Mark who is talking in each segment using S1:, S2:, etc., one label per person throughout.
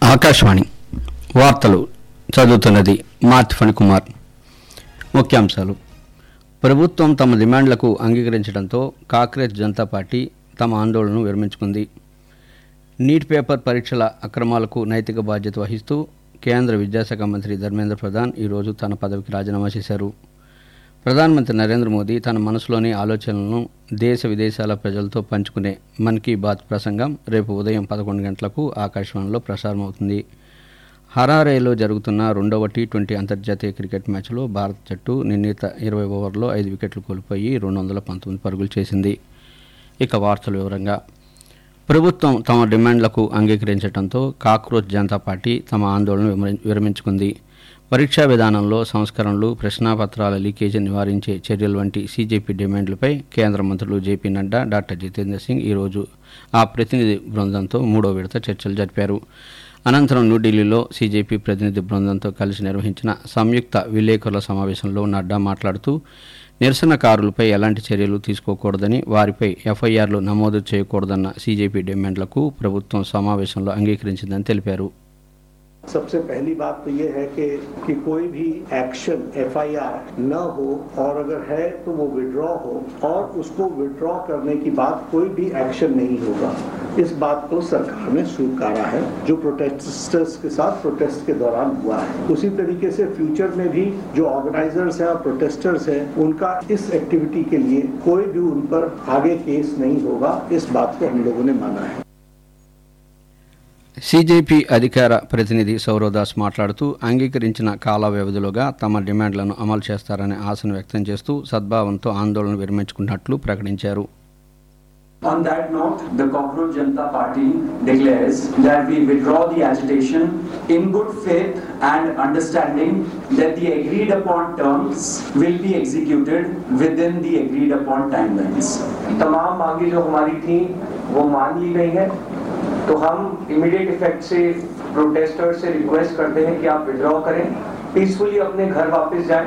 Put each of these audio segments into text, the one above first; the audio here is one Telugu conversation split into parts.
S1: ఆకాశవాణి వార్తలు చదువుతున్నది మార్తి ఫణికుమార్ ముఖ్యాంశాలు ప్రభుత్వం తమ డిమాండ్లకు అంగీకరించడంతో కాంగ్రెస్ జనతా పార్టీ తమ ఆందోళనను విరమించుకుంది నీట్ పేపర్ పరీక్షల అక్రమాలకు నైతిక బాధ్యత వహిస్తూ కేంద్ర విద్యాశాఖ మంత్రి ధర్మేంద్ర ప్రధాన్ ఈరోజు తన పదవికి రాజీనామా చేశారు ప్రధానమంత్రి నరేంద్ర మోదీ తన మనసులోని ఆలోచనలను దేశ విదేశాల ప్రజలతో పంచుకునే మన్ కీ బాత్ ప్రసంగం రేపు ఉదయం పదకొండు గంటలకు ఆకాశవాణిలో ప్రసారమవుతుంది హరారేలో జరుగుతున్న రెండవ టీ ట్వంటీ అంతర్జాతీయ క్రికెట్ మ్యాచ్లో భారత జట్టు నిర్ణీత ఇరవై ఓవర్లో ఐదు వికెట్లు కోల్పోయి రెండు వందల పంతొమ్మిది పరుగులు చేసింది ఇక వార్తల వివరంగా ప్రభుత్వం తమ డిమాండ్లకు అంగీకరించడంతో కాక్రోచ్ జనతా పార్టీ తమ ఆందోళన విమరి- విరమించుకుంది పరీక్షా విధానంలో సంస్కరణలు ప్రశ్నాపత్రాల లీకేజీ నివారించే చర్యలు వంటి సీజేపీ డిమాండ్లపై కేంద్ర మంత్రులు జేపీ నడ్డా డాక్టర్ జితేంద్ర సింగ్ ఈరోజు ఆ ప్రతినిధి బృందంతో మూడో విడత చర్చలు జరిపారు అనంతరం న్యూఢిల్లీలో సీజేపీ ప్రతినిధి బృందంతో కలిసి నిర్వహించిన సంయుక్త విలేకరుల సమావేశంలో నడ్డా మాట్లాడుతూ నిరసనకారులపై ఎలాంటి చర్యలు తీసుకోకూడదని వారిపై ఎఫ్ఐఆర్లు నమోదు చేయకూడదన్న సీజేపీ డిమాండ్లకు ప్రభుత్వం సమావేశంలో అంగీకరించిందని తెలిపారు
S2: सबसे पहली बात तो ये है कि कि कोई भी एक्शन एफआईआर न हो और अगर है तो वो विड्रॉ हो और उसको विड्रॉ करने की बात कोई भी एक्शन नहीं होगा इस बात को सरकार ने स्वीकारा है जो प्रोटेस्टर्स के साथ प्रोटेस्ट के दौरान हुआ है उसी तरीके से फ्यूचर में भी जो ऑर्गेनाइजर्स हैं और प्रोटेस्टर्स हैं उनका इस एक्टिविटी के लिए कोई भी उन पर आगे केस नहीं होगा इस बात को हम लोगों ने माना है
S1: సీజేపీ అధికార ప్రతినిధి సౌరవదాస్ మాట్లాడుతూ అంగీకరించిన కాల వ్యవధిలోగా తమ డిమాండ్లను అమలు చేస్తారనే ఆశను వ్యక్తం చేస్తూ సద్భావంతో ఆందోళన విరమించుకున్నట్లు ప్రకటించారు
S3: On that note, the Cockroach Janata Party declares that we withdraw the agitation in good faith and understanding that the agreed upon terms will be executed within the agreed upon timelines.
S4: तमाम मांगे जो हमारी थी वो मान ली गई हैं तो हम इमीडिएट इफेक्ट से प्रोटेस्टर से रिक्वेस्ट करते हैं कि आप विड्रॉ करें पीसफुली अपने घर वापस जाएं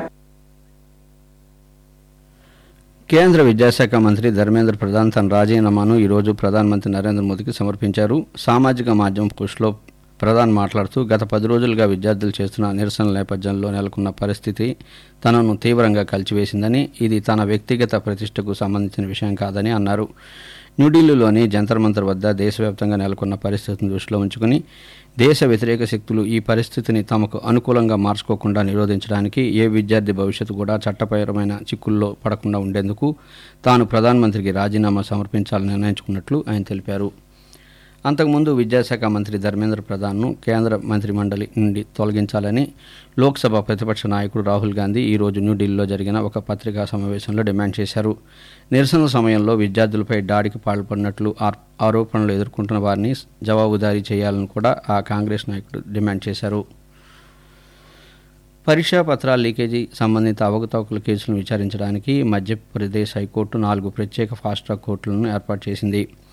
S1: కేంద్ర విద్యాశాఖ మంత్రి ధర్మేంద్ర ప్రధాన్ తన రాజీనామాను ఈరోజు ప్రధానమంత్రి నరేంద్ర మోదీకి సమర్పించారు సామాజిక మాధ్యమం పోస్టులో ప్రధాన్ మాట్లాడుతూ గత పది రోజులుగా విద్యార్థులు చేస్తున్న నిరసనల నేపథ్యంలో నెలకొన్న పరిస్థితి తనను తీవ్రంగా కలిచివేసిందని ఇది తన వ్యక్తిగత ప్రతిష్టకు సంబంధించిన విషయం కాదని అన్నారు న్యూఢిల్లీలోని జంతర్ మంతర్ వద్ద దేశవ్యాప్తంగా నెలకొన్న పరిస్థితిని దృష్టిలో ఉంచుకుని దేశ వ్యతిరేక శక్తులు ఈ పరిస్థితిని తమకు అనుకూలంగా మార్చుకోకుండా నిరోధించడానికి ఏ విద్యార్థి భవిష్యత్తు కూడా చట్టపరమైన చిక్కుల్లో పడకుండా ఉండేందుకు తాను ప్రధానమంత్రికి రాజీనామా సమర్పించాలని నిర్ణయించుకున్నట్లు ఆయన తెలిపారు అంతకుముందు విద్యాశాఖ మంత్రి ధర్మేంద్ర ప్రధాన్ను కేంద్ర మంత్రిమండలి నుండి తొలగించాలని లోక్సభ ప్రతిపక్ష నాయకుడు రాహుల్ గాంధీ ఈరోజు న్యూఢిల్లీలో జరిగిన ఒక పత్రికా సమావేశంలో డిమాండ్ చేశారు నిరసన సమయంలో విద్యార్థులపై దాడికి పాల్పడినట్లు ఆర్- ఆరోపణలు ఎదుర్కొంటున్న వారిని జవాబుదారీ చేయాలని కూడా ఆ కాంగ్రెస్ నాయకుడు డిమాండ్ చేశారు పరీక్షా పత్రాల లీకేజీ సంబంధిత అవకతవకల కేసులను విచారించడానికి మధ్యప్రదేశ్ హైకోర్టు నాలుగు ప్రత్యేక ఫాస్ట్ ట్రాక్ కోర్టులను ఏర్పాటు చేసింది